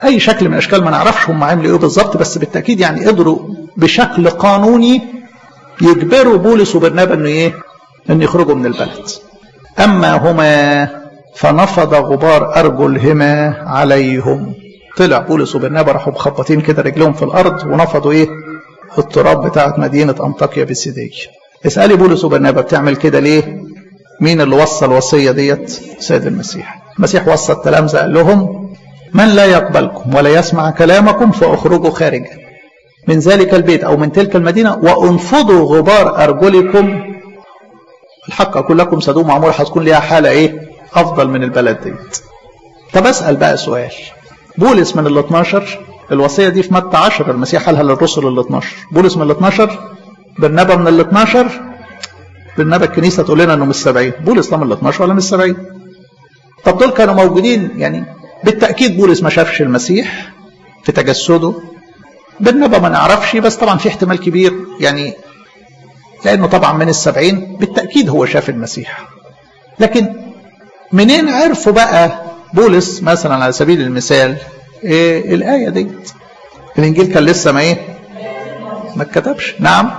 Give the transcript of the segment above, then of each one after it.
اي شكل من الاشكال ما نعرفش هم عملوا ايه بالظبط بس بالتاكيد يعني قدروا بشكل قانوني يجبروا بولس وبرنابا انه ايه؟ ان يخرجوا من البلد. اما هما فنفض غبار ارجلهما عليهم. طلع بولس وبرنابا راحوا مخبطين كده رجلهم في الارض ونفضوا ايه؟ التراب بتاعت مدينه انطاكيا بسيديه. اسالي بولس وبرنابا بتعمل كده ليه؟ مين اللي وصى الوصيه ديت؟ سيد المسيح. المسيح وصى التلامذه قال لهم من لا يقبلكم ولا يسمع كلامكم فاخرجوا خارجا. من ذلك البيت أو من تلك المدينة وانفضوا غبار أرجلكم الحق أقول لكم سدوم عمورة هتكون ليها حالة إيه أفضل من البلد ديت طب أسأل بقى سؤال بولس من ال 12 الوصية دي في متى 10 المسيح قالها للرسل ال 12 بولس من ال 12 برنابا من ال 12 برنابا الكنيسة تقول لنا إنه من السبعين بولس لا من ال 12 ولا من السبعين طب دول كانوا موجودين يعني بالتأكيد بولس ما شافش المسيح في تجسده بالنبى ما نعرفش بس طبعا في احتمال كبير يعني لانه طبعا من السبعين بالتاكيد هو شاف المسيح لكن منين عرفوا بقى بولس مثلا على سبيل المثال إيه الايه دي الانجيل كان لسه ما ايه ما اتكتبش نعم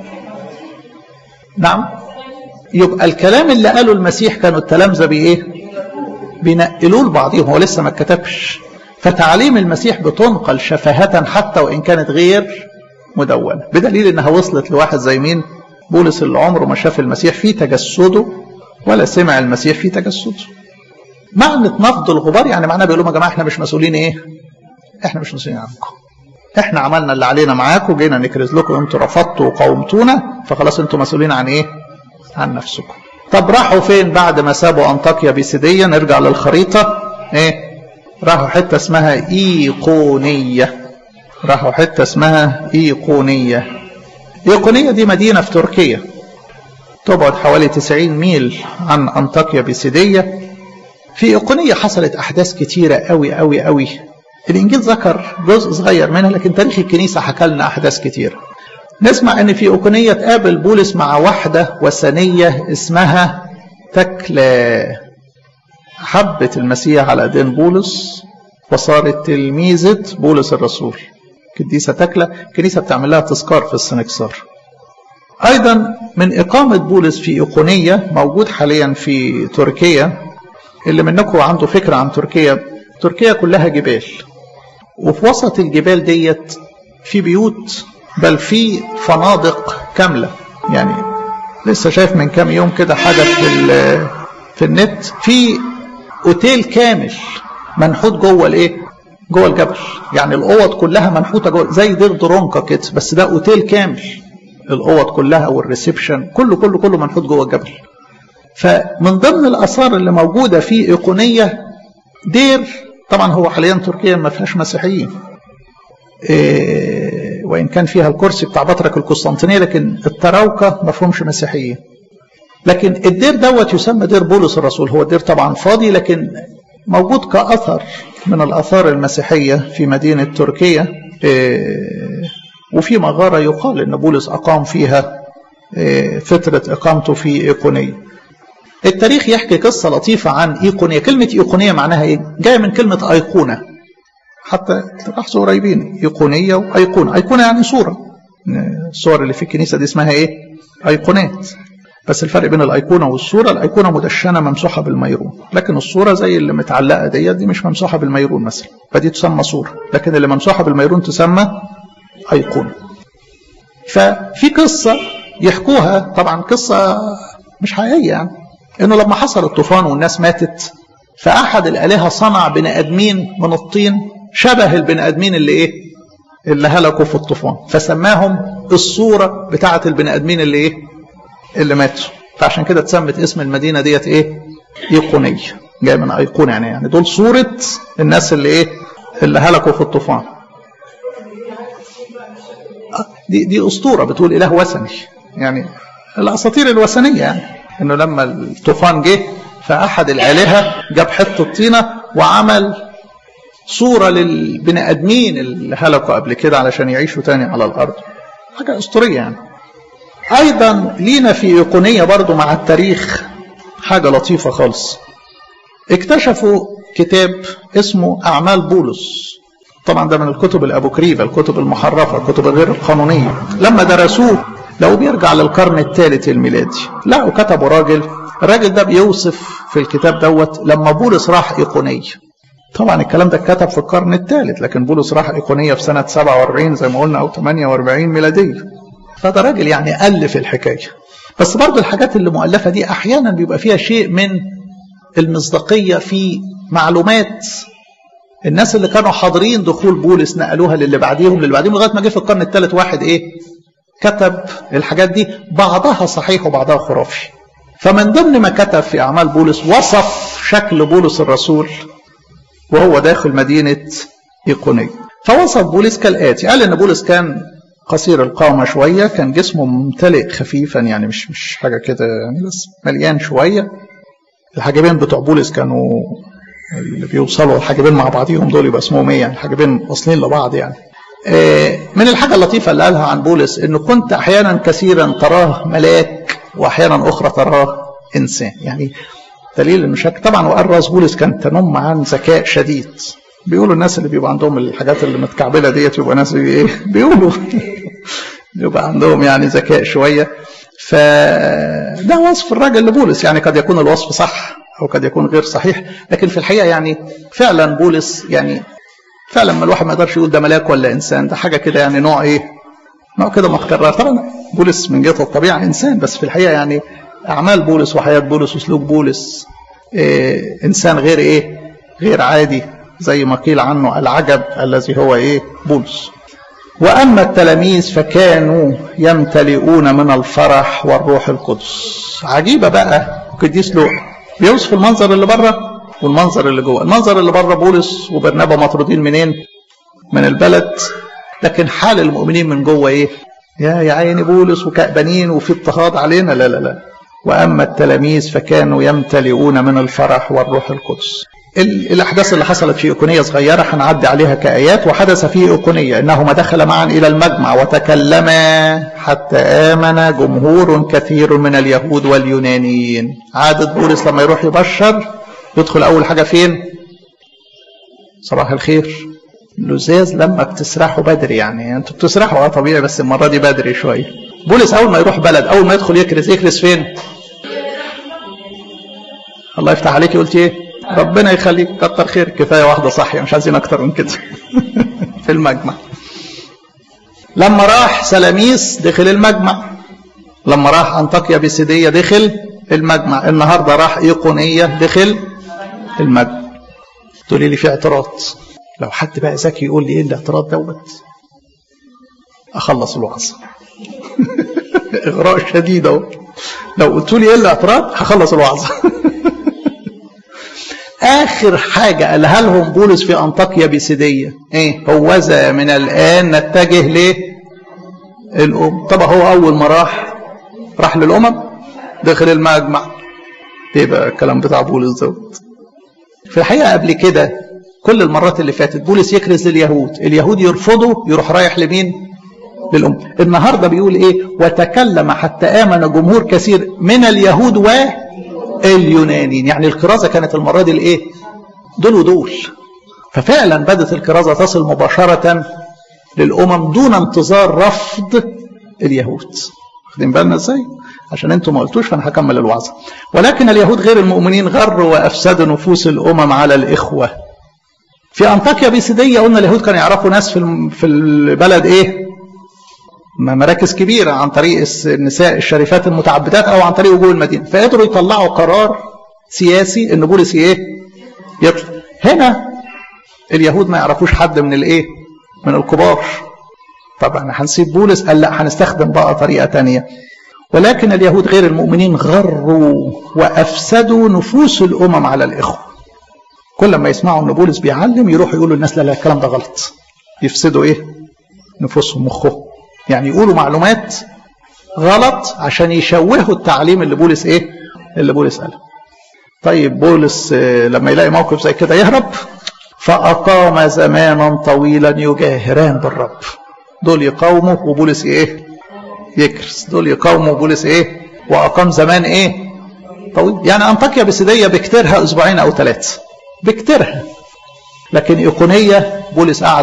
نعم يبقى الكلام اللي قاله المسيح كانوا التلامذه بايه بينقلوه لبعضهم هو لسه ما اتكتبش فتعاليم المسيح بتنقل شفاهة حتى وإن كانت غير مدونة بدليل إنها وصلت لواحد زي مين بولس اللي عمره ما شاف المسيح في تجسده ولا سمع المسيح في تجسده معنى نفض الغبار يعني معناه بيقول لهم يا جماعة احنا مش مسؤولين ايه احنا مش مسؤولين عنكم احنا عملنا اللي علينا معاكم جينا نكرز لكم انتوا رفضتوا وقاومتونا فخلاص انتوا مسؤولين عن ايه عن نفسكم طب راحوا فين بعد ما سابوا انطاكيا بيسيدية نرجع للخريطة ايه راحوا حتة اسمها إيقونية راحوا حتة اسمها إيقونية إيقونية دي مدينة في تركيا تبعد حوالي 90 ميل عن أنطاكيا بيسيدية في إيقونية حصلت أحداث كتيرة أوي أوي أوي الإنجيل ذكر جزء صغير منها لكن تاريخ الكنيسة حكى لنا أحداث كتيرة نسمع أن في إيقونية تقابل بولس مع واحدة وثنية اسمها تكلا حبت المسيح على ايدين بولس وصارت تلميذة بولس الرسول قديسة تكلة كنيسة بتعمل لها تذكار في السنكسار أيضا من إقامة بولس في إيقونية موجود حاليا في تركيا اللي منكم عنده فكرة عن تركيا تركيا كلها جبال وفي وسط الجبال ديت في بيوت بل في فنادق كاملة يعني لسه شايف من كام يوم كده حاجة في في النت في اوتيل كامل منحوت جوه الايه؟ جوه الجبل، يعني الاوض كلها منحوته جوه زي دير درونكا كده بس ده اوتيل كامل. الاوض كلها والريسبشن كله كله كله منحوت جوه الجبل. فمن ضمن الاثار اللي موجوده في ايقونيه دير طبعا هو حاليا تركيا ما فيهاش مسيحيين. إيه وان كان فيها الكرسي بتاع بطرك القسطنطينيه لكن التراوكه ما فيهمش مسيحيين. لكن الدير دوت يسمى دير بولس الرسول هو الدير طبعا فاضي لكن موجود كأثر من الآثار المسيحية في مدينة تركيا وفي مغارة يقال أن بولس أقام فيها فترة إقامته في إيقونية التاريخ يحكي قصة لطيفة عن إيقونية كلمة إيقونية معناها إيه؟ جاية من كلمة أيقونة حتى تلاحظوا قريبين إيقونية وأيقونة أيقونة يعني صورة الصور اللي في الكنيسة دي اسمها إيه؟ أيقونات بس الفرق بين الايقونه والصوره الايقونه مدشنه ممسوحه بالميرون لكن الصوره زي اللي متعلقه ديت دي مش ممسوحه بالميرون مثلا فدي تسمى صوره لكن اللي ممسوحه بالميرون تسمى ايقونه ففي قصه يحكوها طبعا قصه مش حقيقيه يعني انه لما حصل الطوفان والناس ماتت فاحد الالهه صنع بني ادمين من الطين شبه البني ادمين اللي ايه اللي هلكوا في الطوفان فسماهم الصوره بتاعه البني ادمين اللي ايه اللي ماتوا فعشان كده اتسمت اسم المدينه ديت ايه ايقونيه جاي من ايقونه يعني يعني دول صوره الناس اللي ايه اللي هلكوا في الطوفان دي دي اسطوره بتقول اله وثني يعني الاساطير الوثنيه يعني انه لما الطوفان جه فاحد الالهه جاب حته طينه وعمل صوره للبني ادمين اللي هلكوا قبل كده علشان يعيشوا تاني على الارض حاجه اسطوريه يعني ايضا لينا في ايقونيه برضو مع التاريخ حاجه لطيفه خالص اكتشفوا كتاب اسمه اعمال بولس طبعا ده من الكتب الابوكريفه الكتب المحرفه الكتب الغير القانونيه لما درسوه لو بيرجع للقرن الثالث الميلادي لقوا كتبوا راجل الراجل ده بيوصف في الكتاب دوت لما بولس راح ايقونيه طبعا الكلام ده اتكتب في القرن الثالث لكن بولس راح ايقونيه في سنه 47 زي ما قلنا او 48 ميلاديه فده راجل يعني الف الحكايه بس برضه الحاجات اللي مؤلفه دي احيانا بيبقى فيها شيء من المصداقيه في معلومات الناس اللي كانوا حاضرين دخول بولس نقلوها للي بعديهم للي بعديهم لغايه ما جه في القرن الثالث واحد ايه كتب الحاجات دي بعضها صحيح وبعضها خرافي فمن ضمن ما كتب في اعمال بولس وصف شكل بولس الرسول وهو داخل مدينه ايقونيه فوصف بولس كالاتي قال ان بولس كان قصير القامة شوية كان جسمه ممتلئ خفيفا يعني مش مش حاجة كده يعني بس مليان شوية الحاجبين بتوع بولس كانوا اللي بيوصلوا الحاجبين مع بعضهم دول يبقى اسمهم ايه يعني الحاجبين واصلين لبعض يعني من الحاجة اللطيفة اللي قالها عن بولس انه كنت احيانا كثيرا تراه ملاك واحيانا اخرى تراه انسان يعني دليل انه شك طبعا وقال راس بولس كان تنم عن ذكاء شديد بيقولوا الناس اللي بيبقى عندهم الحاجات اللي متكعبله ديت يبقى ناس ايه بيقولوا يبقى عندهم يعني ذكاء شويه فده وصف الراجل لبولس يعني قد يكون الوصف صح او قد يكون غير صحيح لكن في الحقيقه يعني فعلا بولس يعني فعلا ما الواحد ما يقدرش يقول ده ملاك ولا انسان ده حاجه كده يعني نوع ايه نوع كده متكرر طبعا بولس من جهه الطبيعه انسان بس في الحقيقه يعني اعمال بولس وحياه بولس وسلوك بولس إيه انسان غير ايه غير عادي زي ما قيل عنه العجب الذي هو ايه بولس واما التلاميذ فكانوا يمتلئون من الفرح والروح القدس عجيبه بقى قديس لوقا بيوصف المنظر اللي بره والمنظر اللي جوه المنظر اللي بره بولس وبرنابا مطرودين منين من البلد لكن حال المؤمنين من جوه ايه يا يا عيني بولس وكأبانين وفي اضطهاد علينا لا لا لا واما التلاميذ فكانوا يمتلئون من الفرح والروح القدس الأحداث اللي حصلت في إيقونية صغيرة هنعدي عليها كآيات وحدث في إيقونية إنهما دخل معا إلى المجمع وتكلما حتى آمن جمهور كثير من اليهود واليونانيين عادة بولس لما يروح يبشر يدخل أول حاجة فين صباح الخير لزاز لما بتسرحوا بدري يعني انتوا بتسرحوا اه طبيعي بس المرة دي بدري شوية بولس أول ما يروح بلد أول ما يدخل يكرز يكرز فين الله يفتح عليك قلت ايه ربنا يخليك كتر خير كفايه واحده صح مش عايزين اكتر من كده في المجمع لما راح سلاميس دخل المجمع لما راح انطاكيا بيسيديه دخل المجمع النهارده راح ايقونيه دخل المجمع تقولي لي في اعتراض لو حد بقى ذكي يقول لي ايه الاعتراض دوت اخلص الوعظ اغراء شديد اهو لو قلت لي ايه الاعتراض هخلص الوعظ آخر حاجة قالها لهم بولس في أنطاكيا بيسيدية إيه هوذا من الآن نتجه ليه الأم طبعا هو أول ما راح راح للأمم دخل المجمع إيه بقى الكلام بتاع بولس دوت في الحقيقة قبل كده كل المرات اللي فاتت بولس يكرز لليهود اليهود يرفضوا يروح رايح لمين للأم النهاردة بيقول إيه وتكلم حتى آمن جمهور كثير من اليهود و اليونانيين يعني الكرازة كانت المرة دي الايه دول ودول ففعلا بدت الكرازة تصل مباشرة للأمم دون انتظار رفض اليهود واخدين بالنا ازاي عشان انتم ما قلتوش فانا هكمل الوعظة ولكن اليهود غير المؤمنين غروا وافسدوا نفوس الامم على الاخوة في انطاكيا بيسيدية قلنا اليهود كانوا يعرفوا ناس في في البلد ايه مراكز كبيرة عن طريق النساء الشريفات المتعبدات أو عن طريق وجوه المدينة فقدروا يطلعوا قرار سياسي إن بولس إيه يطلع هنا اليهود ما يعرفوش حد من الإيه من الكبار طبعا هنسيب بولس قال لا هنستخدم بقى طريقة تانية ولكن اليهود غير المؤمنين غروا وأفسدوا نفوس الأمم على الإخوة كل ما يسمعوا أن بولس بيعلم يروحوا يقولوا للناس لا لا الكلام ده غلط يفسدوا إيه نفوسهم مخهم يعني يقولوا معلومات غلط عشان يشوهوا التعليم اللي بولس ايه اللي بولس قاله طيب بولس لما يلاقي موقف زي كده يهرب فأقام زمانا طويلا يجاهران بالرب دول يقاوموا وبولس ايه يكرس دول يقاوموا وبولس ايه وأقام زمان ايه طويل يعني أنطاكيا بسيدية بكتيرها أسبوعين أو ثلاثة بكتيرها لكن إيقونية بولس قعد